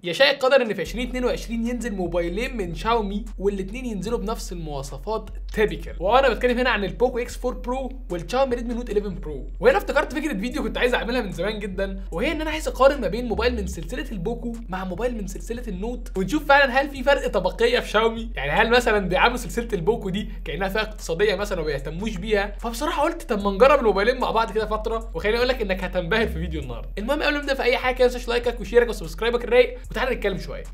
يشاء القدر ان في 2022 ينزل موبايلين من شاومي والاثنين ينزلوا بنفس المواصفات تيبيكال وانا بتكلم هنا عن البوكو اكس 4 برو والشاومي ريدمي نوت 11 برو وهنا افتكرت فكره فيديو كنت عايز اعملها من زمان جدا وهي ان انا عايز اقارن ما بين موبايل من سلسله البوكو مع موبايل من سلسله النوت ونشوف فعلا هل في فرق طبقيه في شاومي يعني هل مثلا بيعاملوا سلسله البوكو دي كانها فئه اقتصاديه مثلا وما بيهتموش بيها فبصراحه قلت طب ما نجرب الموبايلين مع بعض كده فتره وخليني اقول لك انك هتنبهر في فيديو النهارده المهم قبل ما نبدا في اي حاجه ما تنساش لايكك وشيرك وسبسكرايبك الرايق وتعالى نتكلم شويه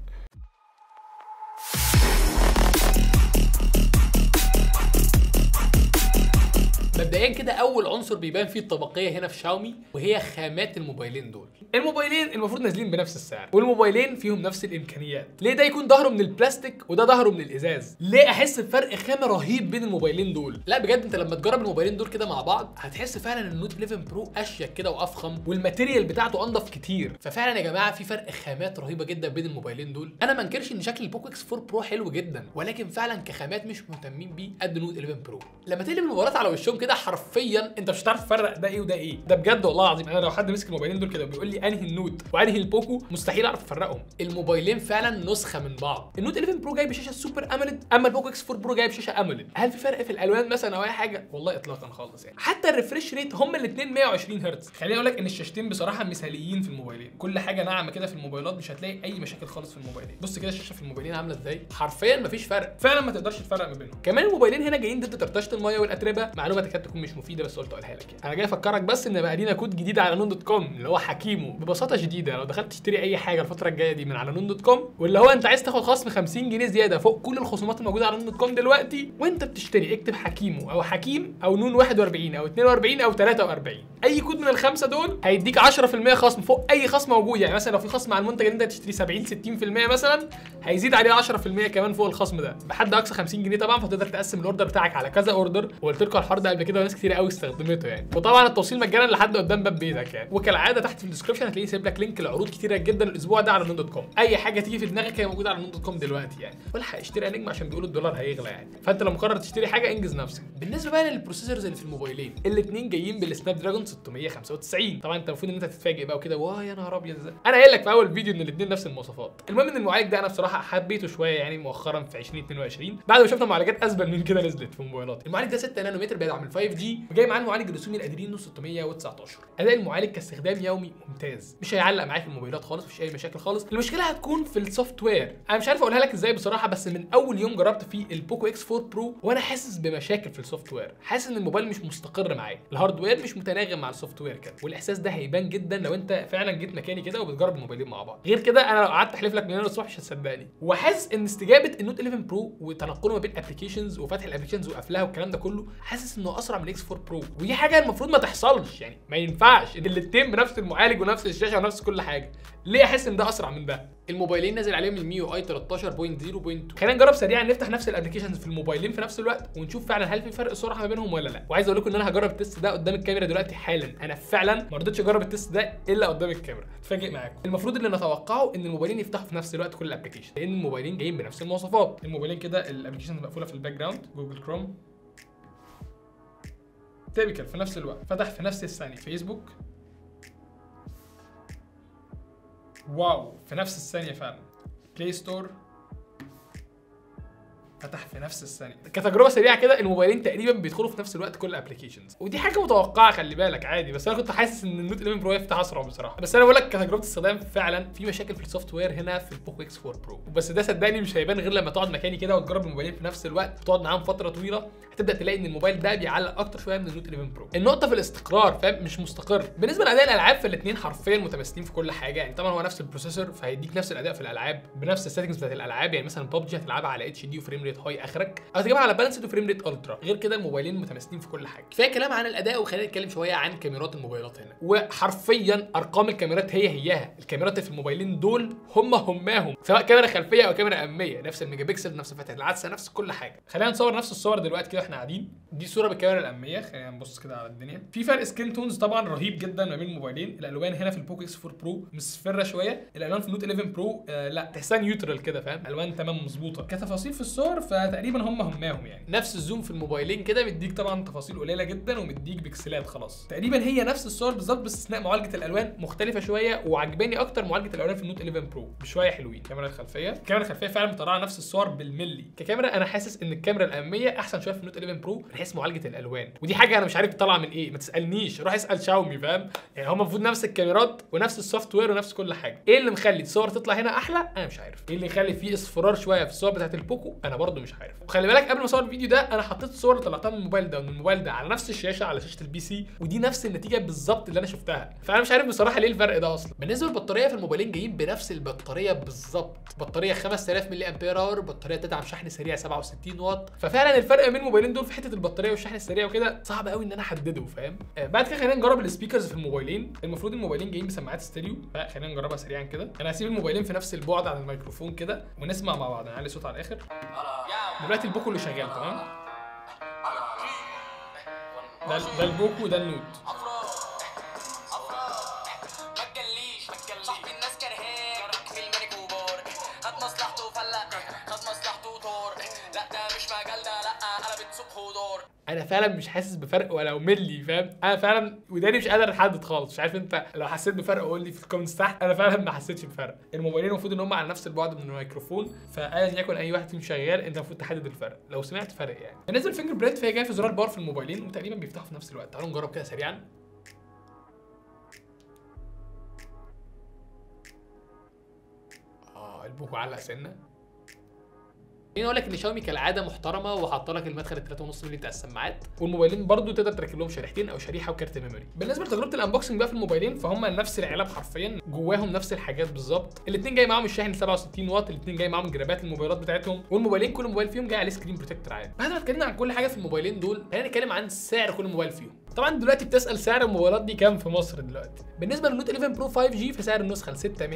مبدئيا كده اول عنصر بيبان فيه الطبقيه هنا في شاومي وهي خامات الموبايلين دول الموبايلين المفروض نازلين بنفس السعر والموبايلين فيهم نفس الامكانيات ليه ده يكون ظهره من البلاستيك وده ظهره من الازاز ليه احس بفرق خامه رهيب بين الموبايلين دول لا بجد انت لما تجرب الموبايلين دول كده مع بعض هتحس فعلا ان النوت 11 برو اشيك كده وافخم والماتيريال بتاعته انضف كتير ففعلا يا جماعه في فرق خامات رهيبه جدا بين الموبايلين دول انا ما انكرش ان شكل البوكو اكس 4 برو حلو جدا ولكن فعلا كخامات مش مهتمين بيه قد نوت 11 برو لما تقلب الموبايلات على وشهم كده حرفيا انت مش هتعرف تفرق ده ايه وده ايه ده بجد والله العظيم انا لو حد مسك الموبايلين دول كده وبيقول لي انهي النوت وانهي البوكو مستحيل اعرف افرقهم الموبايلين فعلا نسخه من بعض النوت 11 برو جاي بشاشه سوبر اموليد اما البوكو اكس 4 برو جاي بشاشه اموليد هل في فرق في الالوان مثلا او اي حاجه والله اطلاقا خالص يعني حتى الريفريش ريت هما الاثنين 120 هرتز خليني اقول لك ان الشاشتين بصراحه مثاليين في الموبايلين كل حاجه ناعمه كده في الموبايلات مش هتلاقي اي مشاكل خالص في الموبايلين بص كده الشاشه في الموبايلين عامله ازاي حرفيا مفيش فرق فعلا ما تقدرش تفرق ما بينهم كمان الموبايلين هنا جايين ضد طرطشه الميه والاتربه معلومه تكاد تكون مش مفيده بس قلت اقولها لك يعني. انا جاي افكرك بس ان بقى لينا كود جديد على نون دوت كوم اللي هو حكيمو ببساطه شديده لو دخلت تشتري اي حاجه الفتره الجايه دي من على نون دوت كوم واللي هو انت عايز تاخد خصم 50 جنيه زياده فوق كل الخصومات الموجوده على نون دوت كوم دلوقتي وانت بتشتري اكتب حكيمو او حكيم او نون 41 او 42 او 43 اي كود من الخمسه دول هيديك 10% خصم فوق اي خصم موجود يعني مثلا لو في خصم على المنتج اللي انت تشتري 70 60% مثلا هيزيد عليه 10% كمان فوق الخصم ده بحد اقصى 50 جنيه طبعا فتقدر تقسم الاوردر بتاعك على كذا اوردر وقلت لكم الحوار ده قبل كده وناس كتير قوي استخدمته يعني وطبعا التوصيل مجانا لحد قدام باب بيتك يعني وكالعاده تحت في الديسكربشن هتلاقيه سايب لك لينك لعروض كتيره جدا الاسبوع ده على نون دوت كوم اي حاجه تيجي في دماغك هي موجوده على نون دوت كوم دلوقتي يعني والحق اشتري يا نجم عشان بيقولوا الدولار هيغلى يعني فانت لو مقرر تشتري حاجه انجز نفسك بالنسبه بقى للبروسيسورز اللي في الموبايلين الاثنين جايين بالسناب دراجون 695 طبعا انت المفروض ان انت تتفاجئ بقى وكده واه يا نهار ابيض ازاي انا قايل لك في اول فيديو ان الاثنين نفس المواصفات المهم ان المعالج ده انا بصراحه حبيته شويه يعني مؤخرا في 2022 بعد ما شفنا معالجات اسبل من كده نزلت في الموبايلات المعالج ده 6 نانومتر بيدعم ال 5 جي وجاي معاه المعالج الرسومي الادرينو 619 اداء المعالج كاستخدام يومي ممتاز مش هيعلق معاك في الموبايلات خالص مفيش اي مشاكل خالص المشكله هتكون في السوفت وير انا مش عارف اقولها لك ازاي بصراحه بس من اول يوم جربت فيه البوكو اكس 4 برو وانا حاسس بمشاكل في السوفت وير حاسس ان الموبايل مش مستقر معايا الهاردوير مش متناغم مع السوفت وير كده والاحساس ده هيبان جدا لو انت فعلا جيت مكاني كده وبتجرب الموبايلين مع بعض غير كده انا لو قعدت احلف لك من هنا للصبح مش هتصدقني وحاسس ان استجابه النوت 11 برو وتنقله ما بين ابلكيشنز وفتح الابلكيشنز وقفلها والكلام ده كله حاسس انه اسرع من الاكس 4 برو ودي حاجه المفروض ما تحصلش يعني ما ينفعش ان الاثنين بنفس المعالج ونفس الشاشه ونفس كل حاجه ليه احس ان ده اسرع من ده الموبايلين نازل عليهم الميو اي 13.0.2 خلينا نجرب سريعا نفتح نفس الابلكيشنز في الموبايلين في نفس الوقت ونشوف فعلا هل في فرق سرعه ما بينهم ولا لا وعايز اقول لكم ان انا هجرب التست ده قدام الكاميرا دلوقتي حالا انا فعلا ما رضيتش اجرب التست ده الا قدام الكاميرا هتفاجئ معاكم المفروض اللي نتوقعه ان الموبايلين يفتحوا في نفس الوقت كل الابلكيشن لان الموبايلين جايين بنفس المواصفات الموبايلين كده الابلكيشنز مقفوله في الباك جراوند جوجل كروم تيبيكال في نفس الوقت فتح في نفس الثانيه فيسبوك واو في نفس الثانيه فعلا بلاي ستور فتح في نفس الثانيه كتجربه سريعه كده الموبايلين تقريبا بيدخلوا في نفس الوقت كل الابلكيشنز ودي حاجه متوقعه خلي بالك عادي بس انا كنت حاسس ان النوت 11 برو يفتح اسرع بصراحه بس انا بقول لك كتجربه استخدام فعلا في مشاكل في السوفت وير هنا في البوكو اكس 4 برو بس ده صدقني مش هيبان غير لما تقعد مكاني كده وتجرب الموبايلين في نفس الوقت وتقعد معاهم فتره طويله هتبدا تلاقي ان الموبايل ده بيعلق اكتر شويه من النوت 11 برو النقطه في الاستقرار فاهم مش مستقر بالنسبه لاداء الالعاب فالاثنين حرفيا متماثلين في كل حاجه يعني طبعا هو نفس البروسيسور فهيديك نفس الاداء في الالعاب بنفس السيتنجز بتاعت الالعاب يعني مثلا ببجي هتلعبها على اتش دي وفريم ريت هاي اخرك او تجيبها على بالانسد وفريم ريت الترا غير كده الموبايلين متماثلين في كل حاجه كفايه كلام عن الاداء وخلينا نتكلم شويه عن كاميرات الموبايلات هنا وحرفيا ارقام الكاميرات هي هياها الكاميرات اللي في الموبايلين دول هم هماهم سواء كاميرا خلفيه او كاميرا اماميه نفس الميجا بكسل نفس فتحه العدسه نفس كل حاجه خلينا نصور نفس الصور دلوقتي كده احنا قاعدين دي صوره بالكاميرا الاماميه خلينا نبص كده على الدنيا في فرق سكين تونز طبعا رهيب جدا ما بين الموبايلين الالوان هنا في البوكو اكس 4 برو مصفره شويه الالوان في النوت 11 برو آه لا تحسها نيوترال كده فاهم الوان تمام مظبوطه كتفاصيل في الصور صور فتقريبا هم هماهم يعني نفس الزوم في الموبايلين كده مديك طبعا تفاصيل قليله جدا ومديك بكسلات خلاص تقريبا هي نفس الصور بالظبط باستثناء معالجه الالوان مختلفه شويه وعجباني اكتر معالجه الالوان في النوت 11 برو بشويه حلوين الكاميرا الخلفيه الكاميرا الخلفيه فعلا مطلعه نفس الصور بالملي ككاميرا انا حاسس ان الكاميرا الاماميه احسن شويه في النوت 11 برو من حيث معالجه الالوان ودي حاجه انا مش عارف طالعه من ايه ما تسالنيش روح اسال شاومي فاهم يعني هم المفروض نفس الكاميرات ونفس السوفت وير ونفس كل حاجه ايه اللي مخلي الصور تطلع هنا احلى انا مش عارف ايه اللي يخلي فيه اصفرار شويه في الصور بتاعت البوكو انا برضو مش عارف وخلي بالك قبل ما اصور الفيديو ده انا حطيت الصور اللي طلعتها من الموبايل ده ومن الموبايل ده على نفس الشاشه على شاشه البي سي ودي نفس النتيجه بالظبط اللي انا شفتها فانا مش عارف بصراحه ليه الفرق ده اصلا بالنسبه للبطاريه في الموبايلين جايين بنفس البطاريه بالظبط بطاريه 5000 ملي امبير اور بطاريه تدعم شحن سريع 67 واط ففعلا الفرق بين الموبايلين دول في حته البطاريه والشحن السريع وكده صعب قوي ان انا احدده فاهم آه بعد كده خلينا نجرب السبيكرز في الموبايلين المفروض الموبايلين جايين بسماعات ستيريو فخلينا نجربها سريعا كده انا هسيب الموبايلين في نفس البعد عن الميكروفون كده ونسمع مع بعض نعلي صوت على الاخر دلوقتي البوكو اللي شغال تمام ده ده البوكو ده النوت ما تجليش صاحبي الناس كرهاك في الملك وبار خد مصلحته فلق خد مصلحته طار لا ده مش مجال ده لا انا بتسوق خضار انا فعلا مش حاسس بفرق ولو ملي فاهم انا فعلا وداني مش قادر احدد خالص مش عارف انت لو حسيت بفرق قول لي في الكومنتس تحت انا فعلا ما حسيتش بفرق الموبايلين المفروض ان هم على نفس البعد من الميكروفون فايا يكن اي واحد فيهم شغال انت المفروض تحدد الفرق لو سمعت فرق يعني بالنسبه للفينجر برينت فهي جايه في زرار باور في الموبايلين وتقريبا بيفتحوا في نفس الوقت تعالوا نجرب كده سريعا اه البوكو علق سنه خليني اقول لك ان شاومي كالعاده محترمه وحاطه لك المدخل ال 3.5 مللي بتاع السماعات والموبايلين برضو تقدر تركب لهم شريحتين او شريحه وكارت ميموري بالنسبه لتجربه الانبوكسنج بقى في الموبايلين فهم نفس العلب حرفيا جواهم نفس الحاجات بالظبط الاثنين جاي معاهم الشاحن 67 واط الاثنين جاي معاهم جرابات الموبايلات بتاعتهم والموبايلين كل موبايل فيهم جاي عليه سكرين بروتكتور عادي بعد ما اتكلمنا عن كل حاجه في الموبايلين دول خلينا نتكلم عن سعر كل موبايل فيهم طبعا دلوقتي بتسال سعر الموبايلات دي كام في مصر دلوقتي بالنسبه للنوت 11 برو 5 جي فسعر النسخه ل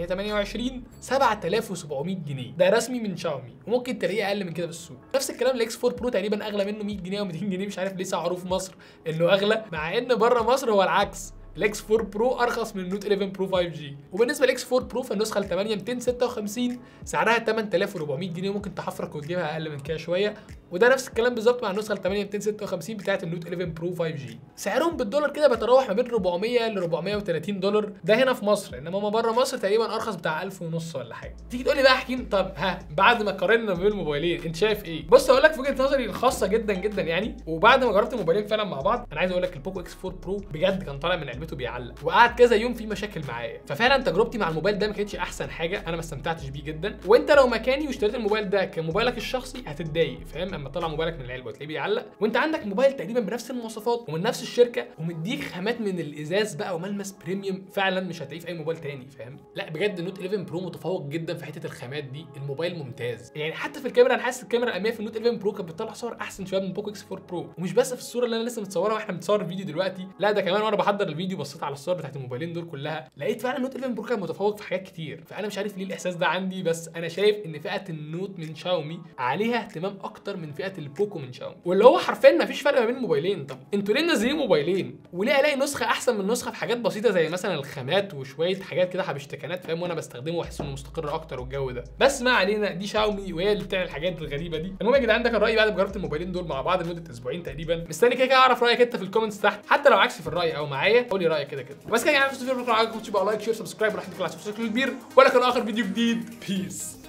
628 7700 جنيه ده رسمي من شاومي وممكن تلاقيه اقل من كده في السوق نفس الكلام الاكس 4 برو تقريبا اغلى منه 100 جنيه او 200 جنيه مش عارف ليه سعره في مصر انه اغلى مع ان بره مصر هو العكس الاكس 4 برو ارخص من النوت 11 برو 5 جي وبالنسبه للاكس 4 برو فالنسخه ال 8 256 سعرها 8400 جنيه ممكن تحفرك وتجيبها اقل من كده شويه وده نفس الكلام بالظبط مع النسخه ال 8 256 بتاعه النوت 11 برو 5 جي سعرهم بالدولار كده بيتراوح ما بين 400 ل 430 دولار ده هنا في مصر انما ما بره مصر تقريبا ارخص بتاع 1000 ونص ولا حاجه تيجي تقول لي بقى حكيم طب ها بعد ما قارنا ما بين الموبايلين انت شايف ايه بص اقول لك في وجهه نظري الخاصه جدا جدا يعني وبعد ما جربت الموبايلين فعلا مع بعض انا عايز اقول لك البوكو اكس 4 برو بجد كان طالع من علبته بيعلق وقعد كذا يوم في مشاكل معايا ففعلا تجربتي مع الموبايل ده ما كانتش احسن حاجه انا ما استمتعتش بيه جدا وانت لو مكاني واشتريت الموبايل ده كموبايلك الشخصي هتتضايق فاهم اما تطلع موبايلك من العلبه وتلاقيه بيعلق وانت عندك موبايل تقريبا بنفس المواصفات ومن نفس الشركه ومديك خامات من الازاز بقى وملمس بريميوم فعلا مش هتلاقيه في اي موبايل تاني فاهم لا بجد النوت 11 برو متفوق جدا في حته الخامات دي الموبايل ممتاز يعني حتى في الكاميرا انا حاسس الكاميرا الاماميه في النوت 11 برو كانت بتطلع صور احسن شويه من بوكو اكس 4 برو ومش بس في الصوره اللي انا لسه متصورها واحنا بنصور الفيديو دلوقتي لا ده كمان وانا بحضر الفيديو بصيت على الصور بتاعت الموبايلين دول كلها لقيت فعلا النوت 11 برو كان متفوق في حاجات كتير فانا مش عارف ليه الاحساس ده عندي بس انا شايف ان فئه النوت من شاومي عليها اهتمام اكتر من فئه البوكو من شاومي واللي هو حرفيا ما فيش فرق ما بين الموبايلين طب انتوا ليه منزلين موبايلين وليه الاقي نسخه احسن من نسخه في حاجات بسيطه زي مثلا الخامات وشويه حاجات كده حبشتكنات فاهم وانا بستخدمه واحس انه مستقر اكتر والجو ده بس ما علينا دي شاومي وهي اللي بتعمل الحاجات الغريبه دي المهم يا جدعان ده كان رايي بعد ما جربت الموبايلين دول مع بعض لمده اسبوعين تقريبا مستني كده كده اعرف رايك انت في الكومنتس تحت حتى لو عكسي في الراي او معايا قول لي رايك كده كده بس كده يا جدعان في الفيديو عجبكم تبقى لايك شير سبسكرايب وراح اديكم على سبسكرايب كبير ولكن اخر فيديو جديد بيس